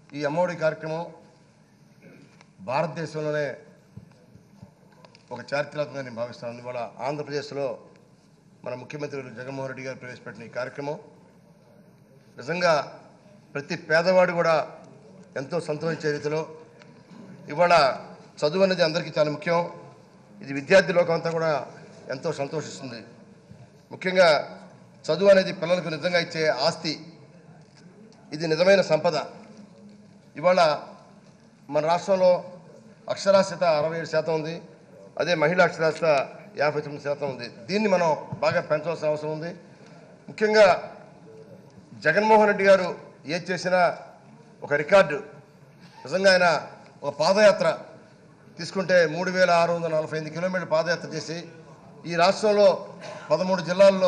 ఈ అమ్మఒడి కార్యక్రమం భారతదేశంలోనే ఒక చారిత్రాత్మకంగా నేను భావిస్తున్నాను ఇవాళ ఆంధ్రప్రదేశ్లో మన ముఖ్యమంత్రి జగన్మోహన్ రెడ్డి గారు ప్రవేశపెట్టిన ఈ కార్యక్రమం నిజంగా ప్రతి పేదవాడు కూడా ఎంతో సంతోషించే రీతిలో ఇవాళ చదువు అనేది అందరికీ చాలా ముఖ్యం ఇది విద్యార్థి లోకం అంతా కూడా ఎంతో సంతోషిస్తుంది ముఖ్యంగా చదువు అనేది పిల్లలకు నిజంగా ఇచ్చే ఆస్తి ఇది నిజమైన సంపద ఇవాళ మన రాష్ట్రంలో అక్షరాస్యత అరవై ఏడు శాతం ఉంది అదే మహిళా అక్షరాస్యత యాభై తొమ్మిది శాతం ఉంది దీన్ని మనం బాగా పెంచవలసిన అవసరం ఉంది ముఖ్యంగా జగన్మోహన్ రెడ్డి గారు ఏది చేసినా ఒక రికార్డు నిజంగా ఆయన ఒక పాదయాత్ర తీసుకుంటే మూడు వేల ఆరు వందల నలభై ఎనిమిది కిలోమీటర్ల పాదయాత్ర చేసి ఈ రాష్ట్రంలో పదమూడు జిల్లాల్లో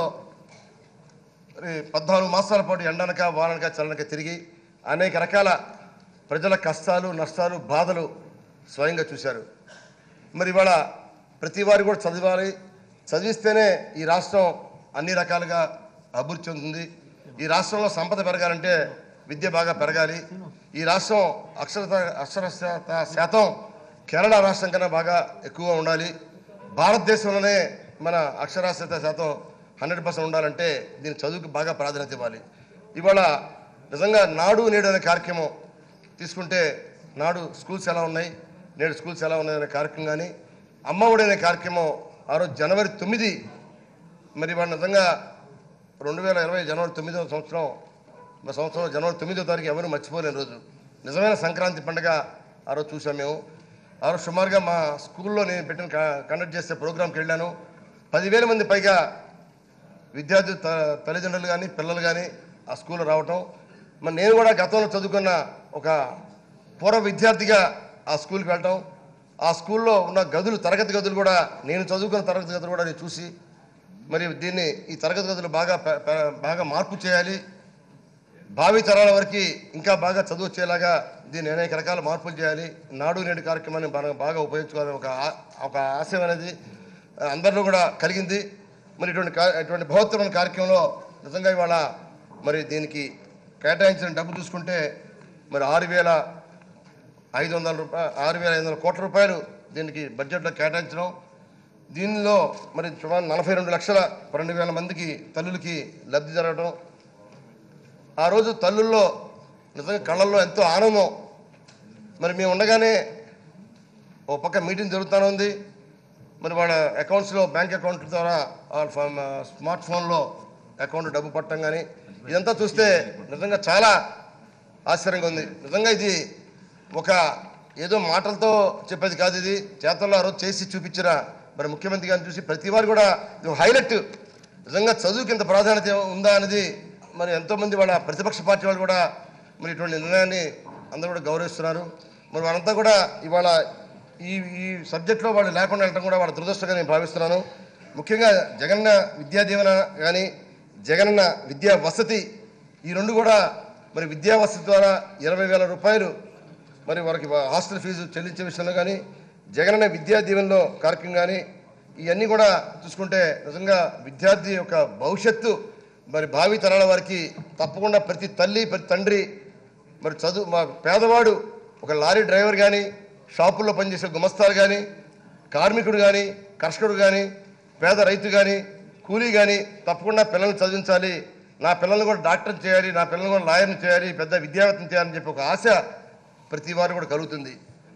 మరి పద్నాలుగు మాసాల పాటు ఎండనక వాననక చల్లనక తిరిగి అనేక రకాల ప్రజల కష్టాలు నష్టాలు బాధలు స్వయంగా చూశారు మరి ఇవాళ ప్రతి వారు కూడా చదవాలి చదివిస్తేనే ఈ రాష్ట్రం అన్ని రకాలుగా అభివృద్ధి చెందుతుంది ఈ రాష్ట్రంలో సంపద పెరగాలంటే విద్య బాగా పెరగాలి ఈ రాష్ట్రం అక్షరత అక్షరస్యత శాతం కేరళ రాష్ట్రం కన్నా బాగా ఎక్కువగా ఉండాలి భారతదేశంలోనే మన అక్షరాస్యత శాతం హండ్రెడ్ పర్సెంట్ ఉండాలంటే దీని చదువుకి బాగా ప్రాధాన్యత ఇవ్వాలి ఇవాళ నిజంగా నాడు నేడు అనే కార్యక్రమం తీసుకుంటే నాడు స్కూల్స్ ఎలా ఉన్నాయి నేడు స్కూల్స్ ఎలా ఉన్నాయి అనే కార్యక్రమం కానీ అమ్మఒడి అనే కార్యక్రమం ఆ రోజు జనవరి తొమ్మిది మరి ఇవాళ నిజంగా రెండు వేల ఇరవై జనవరి తొమ్మిదవ సంవత్సరం మా సంవత్సరం జనవరి తొమ్మిదో తారీఖు ఎవరు మర్చిపోలేని రోజు నిజమైన సంక్రాంతి పండుగ ఆ రోజు చూసాం మేము ఆ రోజు సుమారుగా మా స్కూల్లో నేను పెట్టిన క- కండక్ట్ చేసే ప్రోగ్రాంకి వెళ్ళాను పదివేల మంది పైగా విద్యార్థి త- తల్లిదండ్రులు కానీ పిల్లలు కానీ ఆ స్కూల్లో రావటం మరి నేను కూడా గతంలో చదువుకున్న ఒక పూర్వ విద్యార్థిగా ఆ స్కూల్కి వెళ్ళటం ఆ స్కూల్లో ఉన్న గదులు తరగతి గదులు కూడా నేను చదువుకున్న తరగతి గదులు కూడా నేను చూసి మరి దీన్ని ఈ తరగతి గదులు బాగా పె- పె- బాగా మార్పు చేయాలి భావి తరాల వరకు ఇంకా బాగా చదువు వచ్చేలాగా దీన్ని అనేక రకాల మార్పులు చేయాలి నాడు నేడు కార్యక్రమాన్ని మనం బాగా ఉపయోగించుకోవాలని ఒక ఆ- ఒక ఆశయం అనేది ఆ, అందరిలో కూడా కలిగింది మరి ఇటువంటి కా- ఇటువంటి బృహత్తరమైన కార్యక్రమంలో నిజంగా ఇవాళ మరి దీనికి కేటాయించిన డబ్బు చూసుకుంటే మరి ఆరు వేల ఐదు వందల రూపాయలు ఆరు వేల ఐదు వందల కోట్ల రూపాయలు దీనికి బడ్జెట్లో కేటాయించడం దీనిలో మరి సుమారు నలభై రెండు లక్షల పన్నెండు వేల మందికి తల్లులకి లబ్ధి జరగడం ఆ రోజు తల్లుల్లో నిజంగా కళ్ళల్లో ఎంతో ఆనందం మరి మేము ఉండగానే ఓ పక్క మీటింగ్ జరుగుతూనే ఉంది మరి వాళ్ళ అకౌంట్స్లో బ్యాంక్ అకౌంట్ ద్వారా వాళ్ళ ఫోన్- స్మార్ట్ ఫోన్లో అకౌంట్ డబ్బు పట్టడం కానీ ఇదంతా చూస్తే నిజంగా చాలా ఆశ్చర్యంగా ఉంది నిజంగా ఇది ఒక ఏదో మాటలతో చెప్పేది కాదు ఇది చేతల్లో ఆ రోజు చేసి చూపించిన మరి ముఖ్యమంత్రి గారిని చూసి ప్రతి వారు కూడా ఇది హైలైట్ నిజంగా చదువుకి ఇంత ప్రాధాన్యత ఉందా అనేది మరి ఎంతోమంది వాళ్ళ ప్రతిపక్ష పార్టీ వాళ్ళు కూడా మరి ఇటువంటి నిర్ణయాన్ని అందరూ కూడా గౌరవిస్తున్నారు మరి వాళ్ళంతా కూడా ఇవాళ ఈ ఈ సబ్జెక్ట్లో వాళ్ళు లేకుండా వెళ్ళడం కూడా వాళ్ళ దురదృష్టంగా నేను భావిస్తున్నాను ముఖ్యంగా జగన్న విద్యా దీవెన కానీ జగనన్న విద్యా వసతి ఈ రెండు కూడా మరి విద్యా వసతి ద్వారా ఇరవై వేల రూపాయలు మరి వారికి వా- హాస్టల్ ఫీజు చెల్లించే విషయంలో కానీ జగనన్న విద్యా దీవెనలో కార్యక్రమం కానీ ఇవన్నీ కూడా చూసుకుంటే నిజంగా విద్యార్థి యొక్క భవిష్యత్తు మరి భావి తరాల వారికి తప్పకుండా ప్రతి తల్లి ప్రతి తండ్రి మరి చదువు మా పేదవాడు ఒక లారీ డ్రైవర్ కానీ షాపుల్లో పనిచేసే గుమస్తాలు కానీ కార్మికుడు కానీ కర్షకుడు కానీ పేద రైతు కానీ కూలీ కానీ తప్పకుండా పిల్లల్ని చదివించాలి నా పిల్లల్ని కూడా డాక్టర్ చేయాలి నా పిల్లల్ని కూడా లాయర్ని చేయాలి పెద్ద విద్యావేత్తని చేయాలని చెప్పి ఒక ఆశ ప్రతి వారు కూడా కలుగుతుంది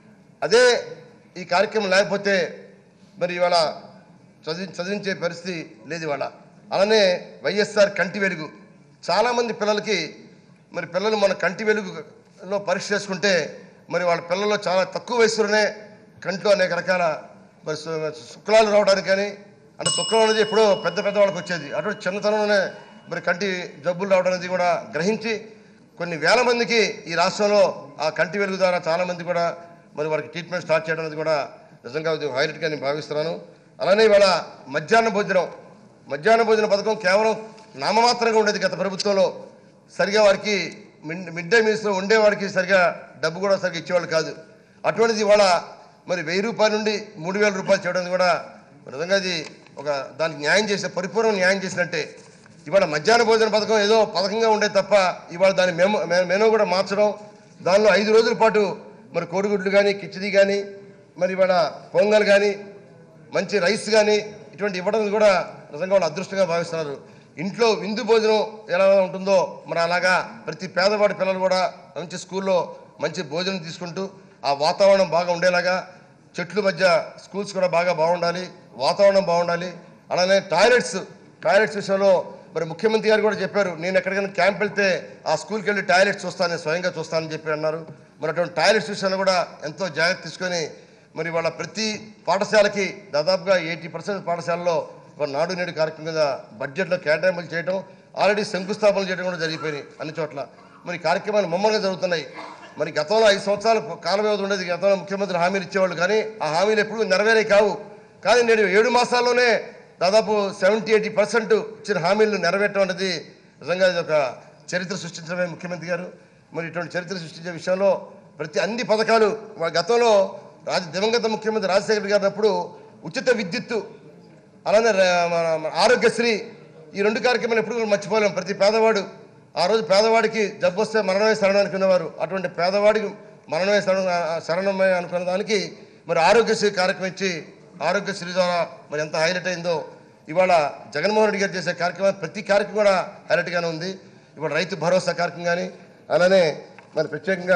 అదే ఈ కార్యక్రమం లేకపోతే మరి ఇవాళ చదివి చదివించే పరిస్థితి లేదు ఇవాళ అలానే వైఎస్ఆర్ కంటి వెలుగు చాలామంది పిల్లలకి మరి పిల్లలు మన కంటి వెలుగులో పరీక్ష చేసుకుంటే మరి వాళ్ళ పిల్లల్లో చాలా తక్కువ వయసులోనే కంట్లో అనేక రకాల మరి సు- శుక్లాలు రావడానికి కానీ అంటే శుక్లం అనేది ఎప్పుడో పెద్ద పెద్ద వాళ్ళకి వచ్చేది అటువంటి చిన్నతనంలోనే మరి కంటి జబ్బులు రావడం అనేది కూడా గ్రహించి కొన్ని వేల మందికి ఈ రాష్ట్రంలో ఆ కంటి వెలుగు ద్వారా చాలా మంది కూడా మరి వారికి ట్రీట్మెంట్ స్టార్ట్ చేయడం అనేది కూడా నిజంగా ఇది హైలైట్గా నేను భావిస్తున్నాను అలానే ఇవాళ మధ్యాహ్న భోజనం మధ్యాహ్న భోజన పథకం కేవలం నామమాత్రంగా ఉండేది గత ప్రభుత్వంలో సరిగా వారికి మిడ్ మిడ్ డే మీల్స్లో ఉండేవాడికి సరిగా డబ్బు కూడా సరిగా ఇచ్చేవాళ్ళు కాదు అటువంటిది ఇవాళ మరి వెయ్యి రూపాయల నుండి మూడు వేల రూపాయలు చేయడం కూడా నిజంగా ఇది ఒక దానికి న్యాయం చేసే పరిపూర్ణ న్యాయం చేసినట్టే ఇవాళ మధ్యాహ్న భోజన పథకం ఏదో పథకంగా ఉండే తప్ప ఇవాళ దాని మెమో మె- మెనూ కూడా మార్చడం దానిలో ఐదు రోజుల పాటు మరి కోడిగుడ్లు కానీ కిచిడి కానీ మరి ఇవాళ పొంగల్ కానీ మంచి రైస్ కానీ ఇటువంటి ఇవ్వడం కూడా నిజంగా వాళ్ళు అదృష్టంగా భావిస్తున్నారు ఇంట్లో విందు భోజనం ఎలా ఉంటుందో మరి అలాగా ప్రతి పేదవాడి పిల్లలు కూడా మంచి స్కూల్లో మంచి భోజనం తీసుకుంటూ ఆ వాతావరణం బాగా ఉండేలాగా చెట్ల మధ్య స్కూల్స్ కూడా బాగా బాగుండాలి వాతావరణం బాగుండాలి అలానే టాయిలెట్స్ టాయిలెట్స్ విషయంలో మరి ముఖ్యమంత్రి గారు కూడా చెప్పారు నేను ఎక్కడికైనా క్యాంప్ వెళ్తే ఆ స్కూల్కి వెళ్ళి టాయిలెట్స్ చూస్తాను నేను స్వయంగా చూస్తానని చెప్పి అన్నారు మరి అటువంటి టాయిలెట్స్ విషయంలో కూడా ఎంతో జాగ్రత్త తీసుకొని మరి వాళ్ళ ప్రతి పాఠశాలకి దాదాపుగా ఎయిటీ పర్సెంట్ పాఠశాలలో ఒక నాడు నేడు కార్యక్రమం మీద బడ్జెట్లో కేటాయింపులు చేయడం ఆల్రెడీ శంకుస్థాపనలు చేయడం కూడా జరిగిపోయినాయి అన్ని చోట్ల మరి ఈ కార్యక్రమాలు మమ్మల్గా జరుగుతున్నాయి మరి గతంలో ఐదు సంవత్సరాల కాల వ్యవధి ఉండేది గతంలో ముఖ్యమంత్రి హామీలు ఇచ్చేవాళ్ళు కానీ ఆ హామీలు ఎప్పుడూ నెరవేరే కావు కానీ నేడు ఏడు మాసాల్లోనే దాదాపు సెవెంటీ ఎయిటీ పర్సెంట్ ఇచ్చిన హామీలను నెరవేర్చడం అనేది నిజంగా ఇది ఒక చరిత్ర సృష్టించడమే ముఖ్యమంత్రి గారు మరి ఇటువంటి చరిత్ర సృష్టించే విషయంలో ప్రతి అన్ని పథకాలు వా- గతంలో రాజ దివంగత ముఖ్యమంత్రి రాజశేఖర గారు అప్పుడు ఉచిత విద్యుత్తు అలానే ర- మన మన ఆరోగ్యశ్రీ ఈ రెండు కార్యక్రమాలు ఎప్పుడు కూడా మర్చిపోలేం ప్రతి పేదవాడు ఆ రోజు పేదవాడికి జబ్బు వస్తే మరణమే శరణం అనుకునేవారు అటువంటి పేదవాడికి మరణమే శరణం శరణమే అనుకున్న దానికి మరి ఆరోగ్యశ్రీ కార్యక్రమం ఇచ్చి ఆరోగ్యశ్రీ ద్వారా మరి ఎంత హైలైట్ అయిందో ఇవాళ జగన్మోహన్ రెడ్డి గారు చేసే కార్యక్రమం ప్రతి కార్యక్రమం కూడా హైలైట్గానే ఉంది ఇవాళ రైతు భరోసా కార్యక్రమం కానీ అలానే మరి ప్రత్యేకంగా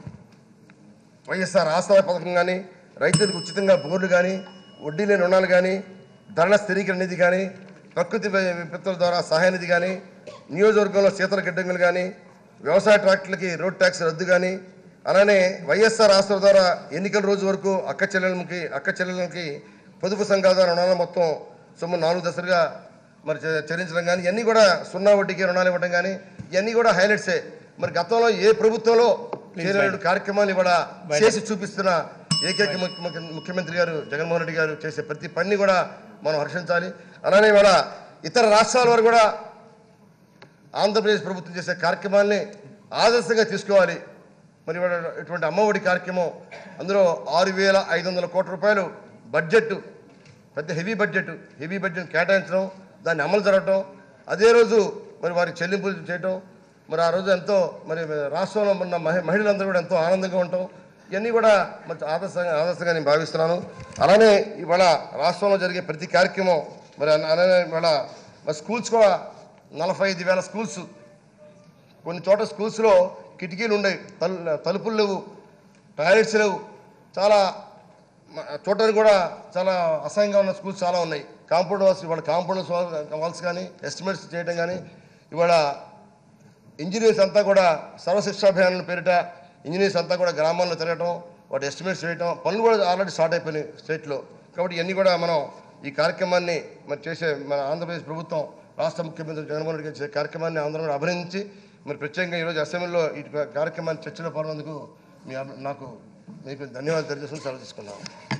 వైఎస్ఆర్ ఆసరా పథకం కానీ రైతులకు ఉచితంగా బోర్లు కానీ వడ్డీ లేని రుణాలు కానీ ధరల స్థిరీకరణ నిధి కానీ ప్రకృతి వి- విపత్తుల ద్వారా సహాయ నిధి కానీ నియోజకవర్గంలో శీతల గిడ్డంగులు కానీ వ్యవసాయ ట్రాక్టర్లకి రోడ్ ట్యాక్స్ రద్దు కానీ అలానే వైఎస్ఆర్ ఆసరా ద్వారా ఎన్నికల రోజు వరకు అక్క చెల్లెలకి అక్క చెల్లెలకి పొదుపు సంఘాల ద్వారా రుణాల మొత్తం సొమ్ము నాలుగు దశలుగా మరి చె- చెల్లించడం కానీ ఇవన్నీ కూడా సున్నా వడ్డీకి రుణాలు ఇవ్వడం కానీ ఇవన్నీ కూడా హైలైట్సే మరి గతంలో ఏ ప్రభుత్వంలో చేయలేని కార్యక్రమాలు ఇవాళ చేసి చూపిస్తున్న ఏకైక ముఖ్య- ముఖ్య- ముఖ్యమంత్రి గారు జగన్మోహన్ రెడ్డి గారు చేసే ప్రతి పని కూడా మనం హర్షించాలి అలానే ఇవాళ ఇతర రాష్ట్రాల వారు కూడా ఆంధ్రప్రదేశ్ ప్రభుత్వం చేసే కార్యక్రమాల్ని ఆదర్శంగా తీసుకోవాలి మరి ఇవాళ ఇటువంటి అమ్మఒడి కార్యక్రమం అందులో ఆరు వేల ఐదు వందల కోట్ల రూపాయలు బడ్జెట్ పెద్ద హెవీ బడ్జెట్ హెవీ బడ్జెట్ కేటాయించడం దాన్ని అమలు జరగటం అదే రోజు మరి వారికి చెల్లింపులు చేయటం మరి ఆ రోజు ఎంతో మరి రాష్ట్రంలో ఉన్న మహి మహిళలందరూ కూడా ఎంతో ఆనందంగా ఉంటాం ఇవన్నీ కూడా మంచి ఆదర్శంగా ఆదర్శంగా నేను భావిస్తున్నాను అలానే ఇవాళ రాష్ట్రంలో జరిగే ప్రతి కార్యక్రమం మరి అన- అలానే ఇవాళ మరి స్కూల్స్ కూడా నలభై ఐదు వేల స్కూల్స్ కొన్ని చోట్ల స్కూల్స్లో కిటికీలు ఉండవు తలు తలుపులు లేవు టాయిలెట్స్ లేవు చాలా మ- చూడటానికి కూడా చాలా అసహ్యంగా ఉన్న స్కూల్స్ చాలా ఉన్నాయి కాంపౌండ్ వాల్స్ ఇవాళ కాంపౌండ్ వాల్స్ కానీ ఎస్టిమేట్స్ చేయడం కానీ ఇవాళ ఇంజనీర్స్ అంతా కూడా సర్వశిక్షాభియానం పేరిట ఇంజనీర్స్ అంతా కూడా గ్రామాల్లో తిరగటం వాటి ఎస్టిమేట్స్ చేయటం పనులు కూడా ఆల్రెడీ స్టార్ట్ అయిపోయినాయి స్టేట్లో కాబట్టి ఇవన్నీ కూడా మనం ఈ కార్యక్రమాన్ని మరి చేసే మన ఆంధ్రప్రదేశ్ ప్రభుత్వం రాష్ట్ర ముఖ్యమంత్రి జగన్మోహన్ రెడ్డి గారు చేసే కార్యక్రమాన్ని అందరం కూడా అభినందించి మరి ప్రత్యేకంగా ఈరోజు అసెంబ్లీలో ఈ కార్యక్రమాన్ని చర్చలో పాల్గొన్నందుకు మీ అభి- నాకు మీకు ధన్యవాదాలు తెలియజేసుకుని సెలవు తీసుకున్నాను